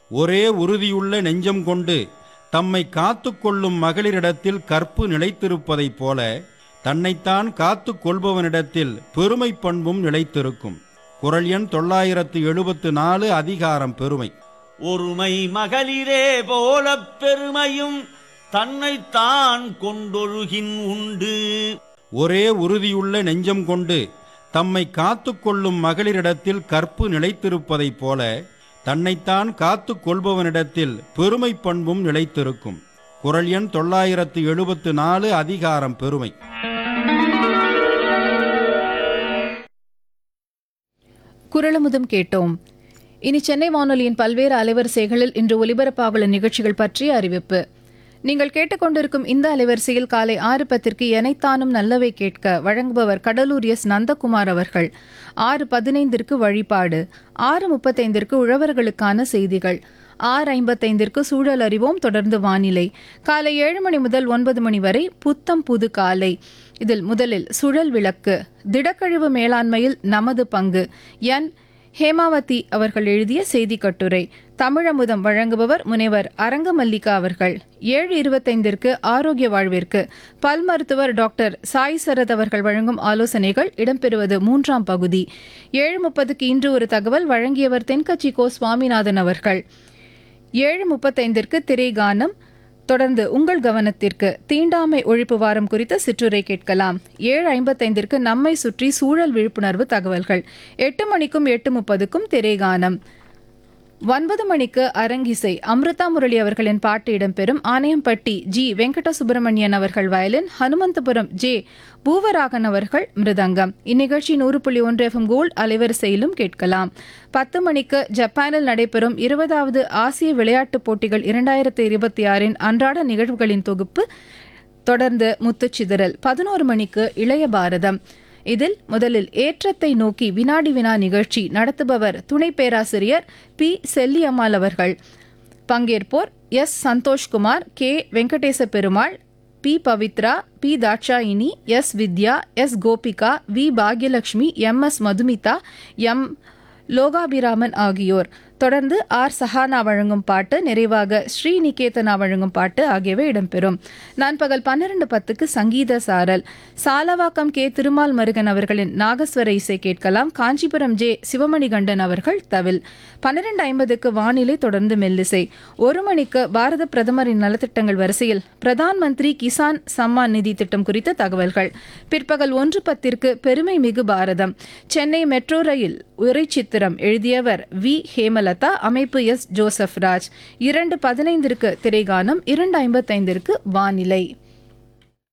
ஒரே உறுதியுள்ள நெஞ்சம் கொண்டு தம்மை காத்து கொள்ளும் மகளிரிடத்தில் கற்பு நிலைத்திருப்பதைப் போல தன்னைத்தான் காத்து கொள்பவனிடத்தில் பெருமை பண்பும் நிலைத்திருக்கும் குரல் எண் தொள்ளாயிரத்து எழுபத்து நாலு அதிகாரம் பெருமை ஒருமை மகளிரே போலப் பெருமையும் தன்னைத்தான் கொண்டொழுகின் உண்டு ஒரே உறுதியுள்ள நெஞ்சம் கொண்டு தம்மை காத்து கொள்ளும் மகளிரிடத்தில் கற்பு நிலைத்திருப்பதைப் போல தன்னைத்தான் காத்து கொள்பவனிடத்தில் பெருமை பண்பும் நிலைத்திருக்கும் குரல் எண் தொள்ளாயிரத்து எழுபத்து நாலு அதிகாரம் பெருமை குரலமுதம் கேட்டோம் இனி சென்னை வானொலியின் பல்வேறு அலைவரிசைகளில் இன்று ஒலிபரப்பாகுள்ள நிகழ்ச்சிகள் பற்றிய அறிவிப்பு நீங்கள் கேட்டுக்கொண்டிருக்கும் இந்த அலைவரிசையில் காலை ஆறு பத்திற்கு எனைத்தானும் நல்லவை கேட்க வழங்குபவர் கடலூர் எஸ் நந்தகுமார் அவர்கள் ஆறு பதினைந்திற்கு வழிபாடு ஆறு முப்பத்தைந்திற்கு உழவர்களுக்கான செய்திகள் ஆறு ஐம்பத்தைந்திற்கு சூழல் அறிவோம் தொடர்ந்து வானிலை காலை ஏழு மணி முதல் ஒன்பது மணி வரை புத்தம் புது காலை இதில் முதலில் சுழல் விளக்கு திடக்கழிவு மேலாண்மையில் நமது பங்கு என் ஹேமாவதி அவர்கள் எழுதிய செய்தி கட்டுரை தமிழமுதம் வழங்குபவர் முனைவர் அரங்கமல்லிகா அவர்கள் ஏழு இருபத்தைந்திற்கு ஆரோக்கிய வாழ்விற்கு பல் மருத்துவர் டாக்டர் சாய் சரத் அவர்கள் வழங்கும் ஆலோசனைகள் இடம்பெறுவது மூன்றாம் பகுதி ஏழு முப்பதுக்கு இன்று ஒரு தகவல் வழங்கியவர் தென்கட்சி கோ சுவாமிநாதன் அவர்கள் ஏழு முப்பத்தைந்திற்கு திரைகானம் தொடர்ந்து உங்கள் கவனத்திற்கு தீண்டாமை ஒழிப்பு வாரம் குறித்த சிற்றுரை கேட்கலாம் ஏழு ஐம்பத்தைந்திற்கு நம்மை சுற்றி சூழல் விழிப்புணர்வு தகவல்கள் எட்டு மணிக்கும் எட்டு முப்பதுக்கும் திரைகானம் ஒன்பது மணிக்கு அரங்கிசை அமிர்தா முரளி அவர்களின் பாட்டு இடம்பெறும் ஆணையம்பட்டி ஜி வெங்கட சுப்பிரமணியன் அவர்கள் வயலின் ஹனுமந்தபுரம் ஜே பூவராகன் அவர்கள் மிருதங்கம் இந்நிகழ்ச்சி நூறு புள்ளி ஒன்று எஃப்எம் கோல்ட் அலைவரிசையிலும் கேட்கலாம் பத்து மணிக்கு ஜப்பானில் நடைபெறும் இருபதாவது ஆசிய விளையாட்டுப் போட்டிகள் இரண்டாயிரத்து இருபத்தி ஆறின் அன்றாட நிகழ்வுகளின் தொகுப்பு தொடர்ந்து முத்துச்சிதறல் பதினோரு மணிக்கு இளைய பாரதம் இதில் முதலில் ஏற்றத்தை நோக்கி வினாடி வினா நிகழ்ச்சி நடத்துபவர் துணை பேராசிரியர் பி செல்லியம்மாள் அவர்கள் பங்கேற்போர் S Santhoshkumar K Venkatesa Perumal P Pavithra P Thatchayini S Vidya S Gopika V Bhagyalakshmi M S Madhumitha M Logabiraman ஆகியோர் தொடர்ந்து ஆர் சஹானா வழங்கும் பாட்டு நிறைவாக ஸ்ரீ நிகேதனா வழங்கும் பாட்டு ஆகியவை இடம்பெறும் நண்பகல் பன்னிரண்டு பத்துக்கு சங்கீத சாரல் சாலவாக்கம் கே திருமால் மருகன் அவர்களின் நாகஸ்வர இசை கேட்கலாம் காஞ்சிபுரம் ஜே சிவமணிகண்டன் அவர்கள் தவில் பன்னிரண்டு ஐம்பதுக்கு வானிலை தொடர்ந்து மெல்லிசை ஒரு மணிக்கு பாரத பிரதமரின் நலத்திட்டங்கள் வரிசையில் பிரதான் மந்திரி கிசான் சம்மான் நிதி திட்டம் குறித்த தகவல்கள் பிற்பகல் ஒன்று பத்திற்கு பெருமை மிகு பாரதம் சென்னை மெட்ரோ ரயில் உரை சித்திரம் எழுதியவர் வி ஹேமலதா அமைப்பு எஸ் ஜோசப் ராஜ் இரண்டு பதினைந்திற்கு திரைகானம் இரண்டு ஐம்பத்தைந்திற்கு வானிலை